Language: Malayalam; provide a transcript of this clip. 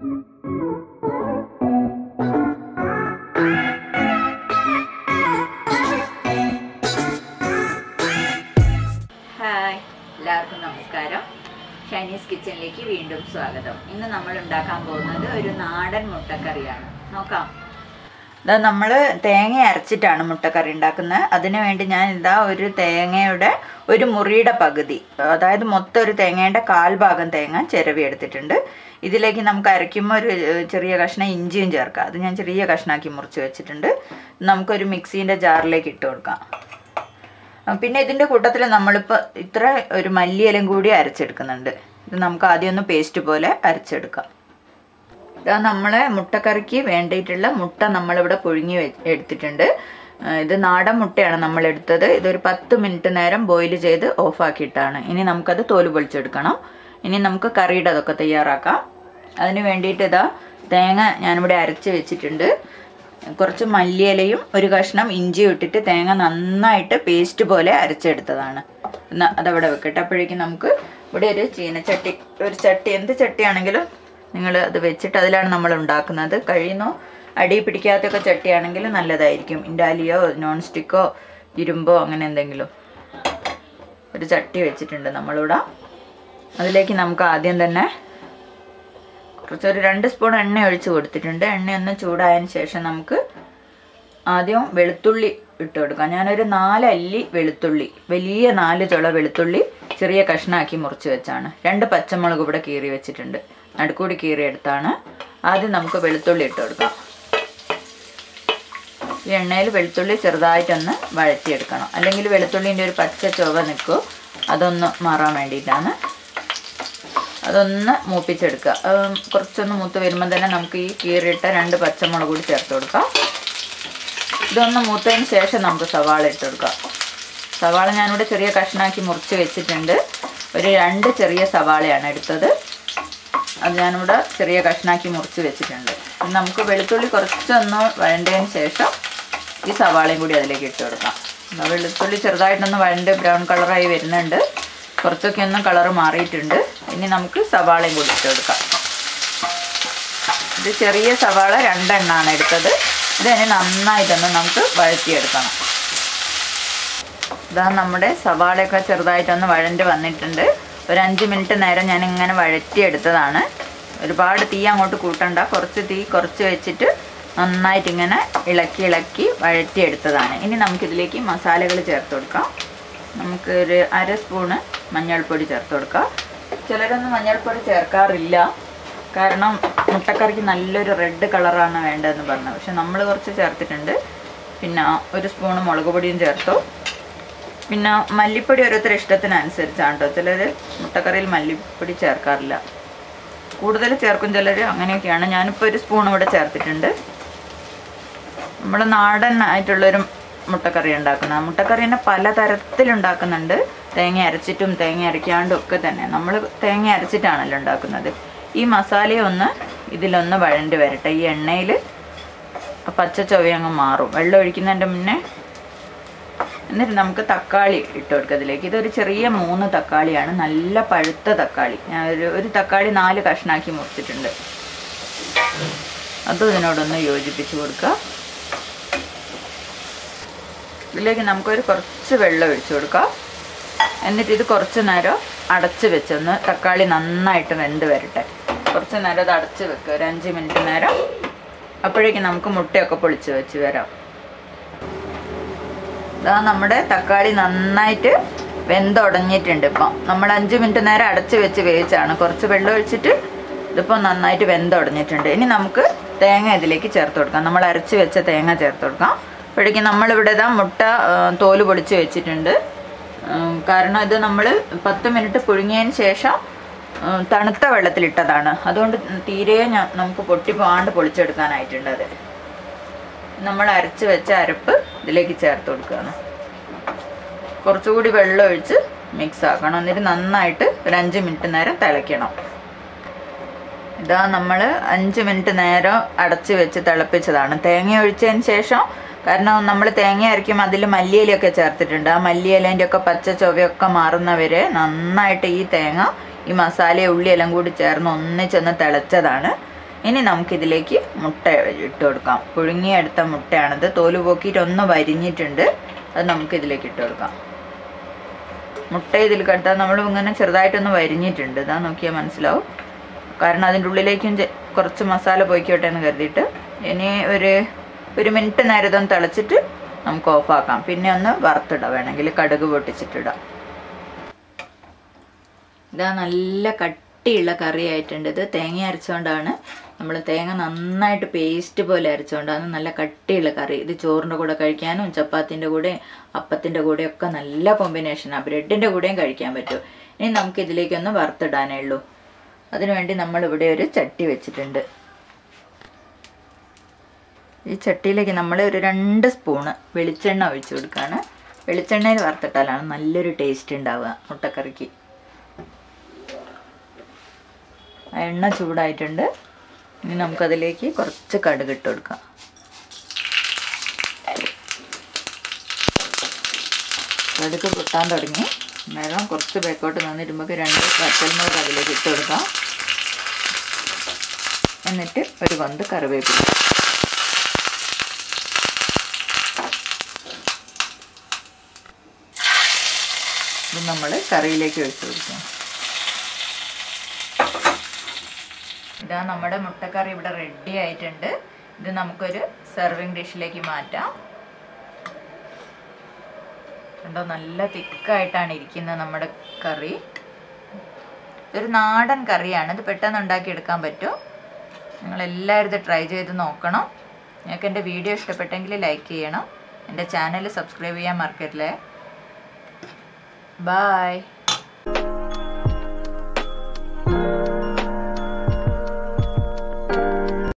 ഹായ് എല്ലാവർക്കും നമസ്കാരം ചൈനീസ് കിച്ചണിലേക്ക് വീണ്ടും സ്വാഗതം ഇന്ന് നമ്മൾ ഉണ്ടാക്കാൻ പോകുന്നത് ഒരു നാടൻ മുട്ടക്കറിയാണ് നോക്കാം ഇതാ നമ്മൾ തേങ്ങ അരച്ചിട്ടാണ് മുട്ടക്കറി ഉണ്ടാക്കുന്നത് അതിനു വേണ്ടി ഞാൻ ഇതാ ഒരു തേങ്ങയുടെ ഒരു മുറിയുടെ പകുതി അതായത് മൊത്തം ഒരു തേങ്ങയുടെ കാൽഭാഗം തേങ്ങ ചിരവി എടുത്തിട്ടുണ്ട് ഇതിലേക്ക് നമുക്ക് അരയ്ക്കുമ്പോൾ ഒരു ഏഹ്, ചെറിയ കഷ്ണം ഇഞ്ചിയും ചേർക്കാം അത് ഞാൻ ചെറിയ കഷ്ണാക്കി മുറിച്ച് വെച്ചിട്ടുണ്ട് നമുക്കൊരു മിക്സീൻ്റെ ജാറിലേക്ക് ഇട്ട് കൊടുക്കാം ആ, പിന്നെ ഇതിൻ്റെ കൂട്ടത്തിൽ നമ്മളിപ്പോൾ ഇത്ര ഒരു മല്ലിയിലും കൂടി അരച്ചെടുക്കുന്നുണ്ട് ഇത് നമുക്ക് ആദ്യം ഒന്ന് പേസ്റ്റ് പോലെ അരച്ചെടുക്കാം ഇതാ നമ്മൾ മുട്ടക്കറിക്ക് വേണ്ടിയിട്ടുള്ള മുട്ട നമ്മളിവിടെ പുഴുങ്ങി വെ- എടുത്തിട്ടുണ്ട് ആ, ഇത് നാടൻ മുട്ടയാണ് നമ്മൾ എടുത്തത് ഇതൊരു പത്ത് മിനിറ്റ് നേരം ബോയിൽ ചെയ്ത് ഓഫാക്കിയിട്ടാണ് ഇനി നമുക്കത് തോല് പൊളിച്ചെടുക്കണം ഇനി നമുക്ക് കറിയുടെ അതൊക്കെ തയ്യാറാക്കാം അതിന് വേണ്ടിയിട്ട് ഇതാ തേങ്ങ ഞാനിവിടെ അരച്ച് വെച്ചിട്ടുണ്ട് കുറച്ച് മല്ലിയിലയും ഒരു കഷ്ണം ഇഞ്ചിയും ഇട്ടിട്ട് തേങ്ങ നന്നായിട്ട് പേസ്റ്റ് പോലെ അരച്ചെടുത്തതാണ് എന്നാ അതവിടെ വെക്കട്ടെ അപ്പോഴേക്കും നമുക്ക് ഇവിടെ ഒരു ചീനച്ചട്ടി ഒരു ചട്ടി എന്ത് ചട്ടിയാണെങ്കിലും നിങ്ങൾ അത് വെച്ചിട്ട് അതിലാണ് നമ്മൾ ഉണ്ടാക്കുന്നത് കഴിയുന്നു അടി പിടിക്കാത്തൊക്കെ ചട്ടിയാണെങ്കിൽ നല്ലതായിരിക്കും ഇൻഡാലിയോ നോൺ സ്റ്റിക്കോ ഇരുമ്പോ അങ്ങനെ എന്തെങ്കിലും ഒരു ചട്ടി വെച്ചിട്ടുണ്ട് നമ്മളിവിടെ അതിലേക്ക് നമുക്ക് ആദ്യം തന്നെ കുറച്ചൊരു രണ്ട് സ്പൂൺ എണ്ണ ഒഴിച്ച് കൊടുത്തിട്ടുണ്ട് എണ്ണ ഒന്ന് ചൂടായതിന് ശേഷം നമുക്ക് ആദ്യം വെളുത്തുള്ളി ഇട്ട് കൊടുക്കാം ഞാനൊരു നാലല്ലി വെളുത്തുള്ളി വലിയ നാല് ചുള വെളുത്തുള്ളി ചെറിയ കഷ്ണാക്കി മുറിച്ച് വെച്ചാണ് രണ്ട് പച്ചമുളക് ഇവിടെ കീറി വെച്ചിട്ടുണ്ട് നടുക്കൂടി കീറി എടുത്താണ് ആദ്യം നമുക്ക് വെളുത്തുള്ളി ഇട്ട് കൊടുക്കാം ഈ എണ്ണയിൽ വെളുത്തുള്ളി ചെറുതായിട്ടൊന്ന് വഴറ്റിയെടുക്കണം അല്ലെങ്കിൽ വെളുത്തുള്ളിൻ്റെ ഒരു പച്ച ചുവ നിൽക്കും അതൊന്ന് മാറാൻ വേണ്ടിയിട്ടാണ് അതൊന്ന് മൂപ്പിച്ചെടുക്കുക അത് കുറച്ചൊന്ന് മൂത്ത് വരുമ്പോൾ തന്നെ നമുക്ക് ഈ കീറിയിട്ട രണ്ട് പച്ചമുളക് കൂടി ചേർത്ത് കൊടുക്കാം ഇതൊന്ന് മൂത്തതിന് ശേഷം നമുക്ക് സവാള ഇട്ട് കൊടുക്കാം സവാള ഞാനിവിടെ ചെറിയ കഷ്ണാക്കി മുറിച്ച് വെച്ചിട്ടുണ്ട് ഒരു രണ്ട് ചെറിയ സവാളയാണ് എടുത്തത് അത് ഞാനിവിടെ ചെറിയ കഷ്ണാക്കി മുറിച്ച് വെച്ചിട്ടുണ്ട് ഇനി നമുക്ക് വെളുത്തുള്ളി കുറച്ചൊന്ന് വഴണ്ടതിന് ശേഷം ഈ സവാളയും കൂടി അതിലേക്ക് ഇട്ട് കൊടുക്കാം എന്നാ വെളുത്തുള്ളി ചെറുതായിട്ടൊന്ന് വഴണ്ട് ബ്രൗൺ കളറായി വരുന്നുണ്ട് കുറച്ചൊക്കെ ഒന്ന് കളർ മാറിയിട്ടുണ്ട് ഇനി നമുക്ക് സവാളയും കൂടി ഇട്ട് കൊടുക്കാം ഇത് ചെറിയ സവാള രണ്ടെണ്ണമാണ് എടുത്തത് ഇതിനെ നന്നായിട്ടൊന്ന് നമുക്ക് വഴറ്റിയെടുക്കണം ഇതാ നമ്മുടെ സവാളയൊക്കെ ചെറുതായിട്ടൊന്ന് വഴണ്ട് വന്നിട്ടുണ്ട് ഒരു അഞ്ച് മിനിറ്റ് നേരം ഞാൻ ഇങ്ങനെ വഴറ്റിയെടുത്തതാണ് ഒരുപാട് തീ അങ്ങോട്ട് കൂട്ടണ്ട കുറച്ച് തീ കുറച്ച് വെച്ചിട്ട് നന്നായിട്ട് ഇങ്ങനെ ഇളക്കി ഇളക്കി വഴറ്റിയെടുത്തതാണ് ഇനി നമുക്കിതിലേക്ക് മസാലകൾ ചേർത്ത് കൊടുക്കാം നമുക്ക് ഒരു അര സ്പൂണ് മഞ്ഞൾപ്പൊടി ചേർത്ത് കൊടുക്കാം ചിലരൊന്നും മഞ്ഞൾപ്പൊടി ചേർക്കാറില്ല കാരണം മുട്ടക്കറിക്ക് നല്ലൊരു റെഡ് കളറാണ് വേണ്ടതെന്ന് പറഞ്ഞു പക്ഷെ നമ്മൾ കുറച്ച് ചേർത്തിട്ടുണ്ട് പിന്നെ ഒരു സ്പൂണ് മുളക് പൊടിയും ചേർത്തു പിന്നെ മല്ലിപ്പൊടി ഓരോരുത്തരുടെ ഇഷ്ടത്തിനനുസരിച്ചാണ് കേട്ടോ ചിലർ മുട്ടക്കറിയിൽ മല്ലിപ്പൊടി ചേർക്കാറില്ല കൂടുതൽ ചേർക്കും ചിലർ അങ്ങനെയൊക്കെയാണ് ഞാനിപ്പോൾ ഒരു സ്പൂൺ ഇവിടെ ചേർത്തിട്ടുണ്ട് നമ്മുടെ നാടൻ ആയിട്ടുള്ളൊരു മുട്ടക്കറി ഉണ്ടാക്കുന്ന മുട്ടക്കറി തന്നെ പല തരത്തിലുണ്ടാക്കുന്നുണ്ട് തേങ്ങ അരച്ചിട്ടും തേങ്ങ അരയ്ക്കാണ്ടും ഒക്കെ തന്നെ നമ്മൾ തേങ്ങ അരച്ചിട്ടാണല്ലോ ഉണ്ടാക്കുന്നത് ഈ മസാലയും ഒന്ന് ഇതിലൊന്ന് വഴണ്ടി വരട്ടെ ഈ എണ്ണയിൽ പച്ച ചൊവയങ്ങ് മാറും വെള്ളം ഒഴിക്കുന്നതിൻ്റെ മുന്നേ എന്നിട്ട് നമുക്ക് തക്കാളി ഇട്ട് കൊടുക്കുക ഇതിലേക്ക് ഇതൊരു ചെറിയ മൂന്ന് തക്കാളിയാണ് നല്ല പഴുത്ത തക്കാളി ഞാൻ ഒരു ഒരു തക്കാളി നാല് കഷ്ണാക്കി മുറിച്ചിട്ടുണ്ട് അതും ഇതിനോടൊന്ന് യോജിപ്പിച്ച് കൊടുക്കുക ഇതിലേക്ക് നമുക്കൊരു കുറച്ച് വെള്ളം ഒഴിച്ചു കൊടുക്കാം എന്നിട്ട് ഇത് കുറച്ച് നേരം അടച്ച് വെച്ചൊന്ന് തക്കാളി നന്നായിട്ട് വെന്ത് വരട്ടെ കുറച്ച് നേരം അത് അടച്ച് വെക്കുക ഒരു അഞ്ച് മിനിറ്റ് നേരം അപ്പോഴേക്കും നമുക്ക് മുട്ടയൊക്കെ പൊളിച്ച് വെച്ച് വരാം ഇതാ നമ്മുടെ തക്കാളി നന്നായിട്ട് വെന്തുടഞ്ഞിട്ടുണ്ട് ഇപ്പം നമ്മൾ അഞ്ച് മിനിറ്റ് നേരം അടച്ച് വെച്ച് വേവിച്ചാണ് കുറച്ച് വെള്ളം ഒഴിച്ചിട്ട് ഇതിപ്പോൾ നന്നായിട്ട് വെന്തുടഞ്ഞിട്ടുണ്ട് ഇനി നമുക്ക് തേങ്ങ ഇതിലേക്ക് ചേർത്ത് കൊടുക്കാം നമ്മൾ അരച്ച് വെച്ച തേങ്ങ ചേർത്ത് കൊടുക്കാം അപ്പോഴേക്കും നമ്മളിവിടെ ഇതാ മുട്ട ആ, തോല് പൊളിച്ച് വെച്ചിട്ടുണ്ട് ഉം, കാരണം ഇത് നമ്മൾ പത്ത് മിനിറ്റ് പുഴുങ്ങിയതിന് ശേഷം ഉം, തണുത്ത വെള്ളത്തിലിട്ടതാണ് അതുകൊണ്ട് തീരെ ഞാൻ നമുക്ക് പൊട്ടി പോകാണ്ട് പൊളിച്ചെടുക്കാനായിട്ടുണ്ട് അത് നമ്മൾ അരച്ച് വെച്ച അരപ്പ് ഇതിലേക്ക് ചേർത്ത് കൊടുക്കുകയാണ് കുറച്ചുകൂടി വെള്ളം ഒഴിച്ച് മിക്സ് ആക്കണം എന്നിട്ട് നന്നായിട്ട് ഒരു അഞ്ച് മിനിറ്റ് നേരം തിളയ്ക്കണം ഇതാ നമ്മൾ അഞ്ച് മിനിറ്റ് നേരം അടച്ച് വെച്ച് തിളപ്പിച്ചതാണ് തേങ്ങ ഒഴിച്ചതിന് ശേഷം കാരണം നമ്മൾ തേങ്ങ അരയ്ക്കുമ്പോൾ അതിൽ മല്ലിയിലൊക്കെ ചേർത്തിട്ടുണ്ട് ആ മല്ലിയിലേൻ്റെ ഒക്കെ പച്ച ചൊവയൊക്കെ മാറുന്നവരെ നന്നായിട്ട് ഈ തേങ്ങ ഈ മസാല ഉള്ളി എല്ലാം കൂടി ചേർന്ന് ഒന്നിച്ചൊന്ന് തിളച്ചതാണ് ഇനി നമുക്കിതിലേക്ക് മുട്ട ഇട്ട് കൊടുക്കാം പുഴുങ്ങിയെടുത്ത മുട്ടയാണിത് തോല് പോക്കിയിട്ട് ഒന്ന് വരിഞ്ഞിട്ടുണ്ട് അത് നമുക്കിതിലേക്ക് ഇട്ട് കൊടുക്കാം മുട്ട ഇതിൽ കെട്ടാൽ നമ്മൾ ഇങ്ങനെ ചെറുതായിട്ടൊന്ന് വരിഞ്ഞിട്ടുണ്ട് ഇതാ നോക്കിയാൽ മനസ്സിലാവും കാരണം അതിൻ്റെ ഉള്ളിലേക്കും ചെ- കുറച്ച് മസാല പോയിക്കോട്ടെ എന്ന് കരുതിയിട്ട് ഇനി ഒരു ഒരു മിനിറ്റ് നേരം ഇതൊന്ന് തിളച്ചിട്ട് നമുക്ക് ഓഫാക്കാം പിന്നെ ഒന്ന് വറുത്തിടാം വേണമെങ്കിൽ കടുക് പൊട്ടിച്ചിട്ടിടാം ഇതാ നല്ല കട്ടിയുള്ള കറി ആയിട്ടുണ്ട് ഇത് തേങ്ങ അരച്ചുകൊണ്ടാണ് നമ്മൾ തേങ്ങ നന്നായിട്ട് പേസ്റ്റ് പോലെ അരച്ചുകൊണ്ടാണ് നല്ല കട്ടിയുള്ള കറി ഇത് ചോറിൻ്റെ കൂടെ കഴിക്കാനും ചപ്പാത്തിൻ്റെ കൂടെ അപ്പത്തിൻ്റെ കൂടെ ഒക്കെ നല്ല കോമ്പിനേഷനാണ് ബ്രെഡിൻ്റെ കൂടെയും കഴിക്കാൻ പറ്റും ഇനി നമുക്ക് ഇതിലേക്കൊന്ന് വറുത്തിടാനേ ഉള്ളൂ അതിനുവേണ്ടി നമ്മളിവിടെ ഒരു ചട്ടി വെച്ചിട്ടുണ്ട് ഈ ചട്ടിയിലേക്ക് നമ്മൾ ഒരു രണ്ട് സ്പൂണ് വെളിച്ചെണ്ണ ഒഴിച്ചു കൊടുക്കുകയാണ് വെളിച്ചെണ്ണയിൽ വറുത്തിട്ടാലാണ് നല്ലൊരു ടേസ്റ്റ് ഉണ്ടാവുക മുട്ടക്കറിക്ക് ആ എണ്ണ ചൂടായിട്ടുണ്ട് ഇനി നമുക്കതിലേക്ക് കുറച്ച് കടുക് ഇട്ട് കൊടുക്കാം കടുക് പൊട്ടാൻ തുടങ്ങി നേരം കുറച്ച് ബേക്കോട്ട് നിന്നിരുമ്പോൾ രണ്ട് വറ്റൽമുളക് അതിലേക്ക് ഇട്ട് കൊടുക്കാം എന്നിട്ട് ഒരു കൊന്ത് കറിവേപ്പില ഇത് നമ്മൾ കറിയിലേക്ക് ഒഴിച്ചു കൊടുക്കാം ഇതാ നമ്മുടെ മുട്ടക്കറി ഇവിടെ റെഡി ആയിട്ടുണ്ട് ഇത് നമുക്കൊരു സെർവിങ് ഡിഷിലേക്ക് മാറ്റാം കണ്ടോ നല്ല തിക്കായിട്ടാണ് ഇരിക്കുന്നത് നമ്മുടെ കറി ഇതൊരു നാടൻ കറിയാണ് ഇത് പെട്ടെന്ന് ഉണ്ടാക്കിയെടുക്കാൻ പറ്റും നിങ്ങളെല്ലാവരും ഇത് ട്രൈ ചെയ്ത് നോക്കണം നിങ്ങൾക്ക് എൻ്റെ വീഡിയോ ഇഷ്ടപ്പെട്ടെങ്കിൽ ലൈക്ക് ചെയ്യണം എൻ്റെ ചാനൽ സബ്സ്ക്രൈബ് ചെയ്യാൻ മറക്കരുതേ ബായ്